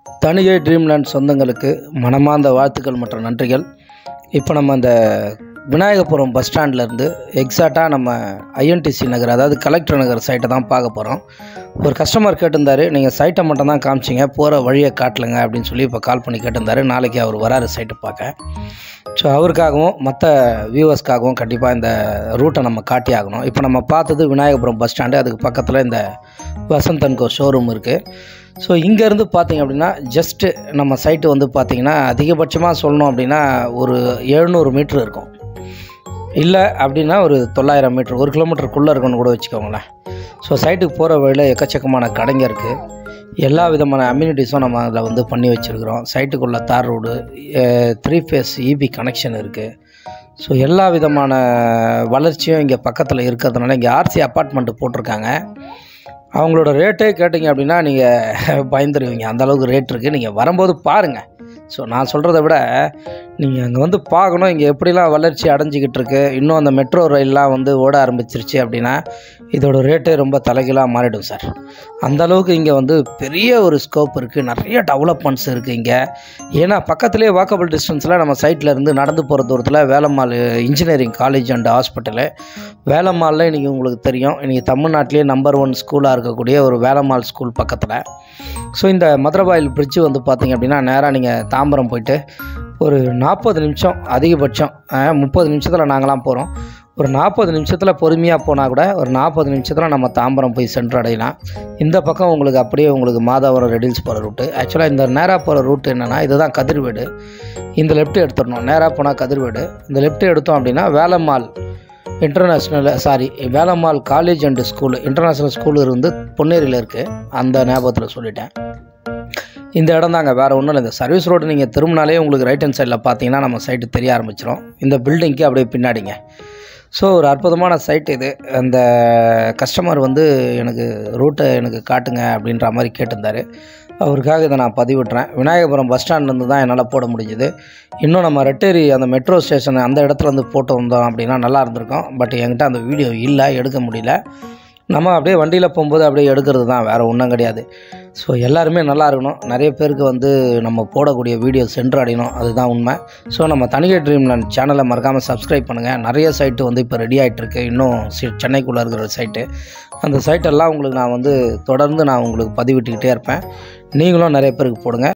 தனிகை Dreamland சொந்தங்களுக்கு மனமார்ந்த வாழ்த்துக்கள் மற்றும் நன்றிகள் இப்போ நம்ம அந்த விநாயகபுரம் பஸ் ஸ்டாண்ட்லேருந்து எக்ஸாக்டாக நம்ம ஐஎன்டிசி நகர் அதாவது கலெக்டர் நகர் சைட்டை தான் பார்க்க போகிறோம் ஒரு கஸ்டமர் கேட்டிருந்தாரு நீங்கள் சைட்டை மட்டும் தான் காமிச்சிங்க போகிற வழியை காட்டலுங்க அப்படின்னு சொல்லி இப்போ கால் பண்ணி கேட்டிருந்தாரு நாளைக்கு அவர் வராரு சைட்டு பார்க்க ஸோ அவருக்காகவும் மற்ற வியூவர்ஸ்க்காகவும் கண்டிப்பாக இந்த ரூட்டை நம்ம காட்டி ஆகணும் இப்போ நம்ம பார்த்தது விநாயகபுரம் பஸ் ஸ்டாண்டு அதுக்கு பக்கத்தில் இந்த வசந்த் அன்கோ ஷோரூம் இருக்குது ஸோ இங்கேருந்து பார்த்தீங்க அப்படின்னா ஜஸ்ட்டு நம்ம சைட்டு வந்து பார்த்திங்கன்னா அதிகபட்சமாக சொல்லணும் அப்படின்னா ஒரு எழுநூறு மீட்ரு இருக்கும் இல்லை அப்படின்னா ஒரு தொள்ளாயிரம் மீட்ரு ஒரு கிலோமீட்டருக்குள்ளே இருக்குன்னு கூட வச்சுக்கோங்களேன் ஸோ சைட்டுக்கு போகிற வழியில் எக்கச்சக்கமான கடைங்க இருக்குது எல்லா விதமான அம்யூனிட்டிஸும் நம்ம அதில் வந்து பண்ணி வச்சுருக்குறோம் சைட்டுக்குள்ளே tar road three phase EB connection இருக்குது ஸோ எல்லா விதமான வளர்ச்சியும் இங்கே பக்கத்தில் இருக்கிறதுனால இங்கே ஆர்சி அப்பார்ட்மெண்ட்டு போட்டிருக்காங்க அவங்களோட ரேட்டே கேட்டிங்க அப்படின்னா நீங்கள் பயந்துருவீங்க அந்த அளவுக்கு ரேட் இருக்குது நீங்கள் வரும்போது பாருங்கள் ஸோ நான் சொல்கிறத விட நீங்கள் அங்கே வந்து பார்க்கணும் இங்கே எப்படிலாம் வளர்ச்சி அடைஞ்சிக்கிட்டு இருக்கு இன்னும் அந்த மெட்ரோ ரயில்லாம் வந்து ஓட ஆரம்பிச்சிருச்சு அப்படின்னா இதோட ரேட்டே ரொம்ப தலைகீழாக மாறிடும் சார் அந்த அளவுக்கு இங்கே வந்து பெரிய ஒரு ஸ்கோப் இருக்குது நிறைய டெவலப்மெண்ட்ஸ் இருக்குது இங்கே ஏன்னா பக்கத்துலேயே வாக்கபிள் டிஸ்டன்ஸில் நம்ம சைட்டில் இருந்து நடந்து போகிற தூரத்தில் Velammal engineering college and hospital வேலம்மாளில் இன்றைக்கி உங்களுக்கு தெரியும் இன்றைக்கி தமிழ்நாட்டிலே நம்பர் ஒன் ஸ்கூலாக இருக்கக்கூடிய ஒரு வேலம்மாள் ஸ்கூல் பக்கத்தில் ஸோ இந்த மதுரபாயில் பிரிட்ஜு வந்து பார்த்திங்க அப்படின்னா நேராக நீங்கள் தாம்பரம் போயிட்டு ஒரு நாற்பது நிமிஷம் அதிகபட்சம் முப்பது நிமிஷத்தில் நாங்களாம் போகிறோம் ஒரு நாற்பது நிமிஷத்தில் பொறுமையாக போனால் கூட ஒரு நாற்பது நிமிஷத்தில் நம்ம தாம்பரம் போய் சென்று அடையலாம் இந்த பக்கம் உங்களுக்கு அப்படியே உங்களுக்கு மாதாவரம் ரெடில்ஸ் போகிற ரூட்டு ஆக்சுவலாக இந்த நேராக போகிற ரூட் என்னென்னா இதுதான் கதிர்வேடு இந்த லெஃப்ட் எடுத்துடணும் நேராக போனால் கதிர்வேடு இந்த லெஃப்ட் எடுத்தோம் அப்படின்னா Velammal international sorry Velammal college and school international school இருந்து பொன்னேரியில் இருக்குது அந்த ஞாபகத்தில் சொல்லிட்டேன் இந்த இடம் தாங்க வேறு ஒன்றும் இல்லை இந்த சர்வீஸ் ரோடு நீங்கள் திரும்பினாலே உங்களுக்கு ரைட் ஹேண்ட் சைடில் பார்த்தீங்கன்னா நம்ம சைட்டு தெரிய ஆரம்பிச்சிடும் இந்த பில்டிங்க்கு அப்படியே பின்னாடிங்க ஸோ ஒரு அற்புதமான சைட் இது அந்த கஸ்டமர் வந்து எனக்கு ரூட்டை எனக்கு காட்டுங்க அப்படின்ற மாதிரி கேட்டிருந்தார் அவருக்காக இதை நான் பதிவிட்டுறேன் விநாயகபுரம் பஸ் ஸ்டாண்ட்லேருந்து தான் என்னால் போட முடிஞ்சுது இன்னும் நம்ம ரெட்டேரி அந்த மெட்ரோ ஸ்டேஷன் அந்த இடத்துல இருந்து போட்டு வந்தோம் அப்படின்னா நல்லா இருந்திருக்கும் பட் என்கிட்ட அந்த வீடியோ இல்லை எடுக்க முடியல நம்ம அப்படியே வண்டியில் போகும்போது அப்படியே எடுக்கிறது தான் வேறு ஒன்றும் கிடையாது ஸோ எல்லாருமே நல்லா இருக்கணும் நிறைய பேருக்கு வந்து நம்ம போடக்கூடிய வீடியோ சென்று அடையணும் அதுதான் உண்மை ஸோ நம்ம தனிகை ட்ரீம்லேண்ட் சேனலை மறக்காமல் சப்ஸ்கிரைப் பண்ணுங்கள் நிறைய சைட்டு வந்து இப்போ ரெடி ஆகிட்டுருக்கு இன்னும் சி சென்னைக்குள்ளே இருக்கிற சைட்டு அந்த சைட்டெல்லாம் உங்களுக்கு நான் வந்து தொடர்ந்து நான் உங்களுக்கு பதிவிட்டுக்கிட்டே இருப்பேன் நீங்களும் நிறைய பேருக்கு போடுங்க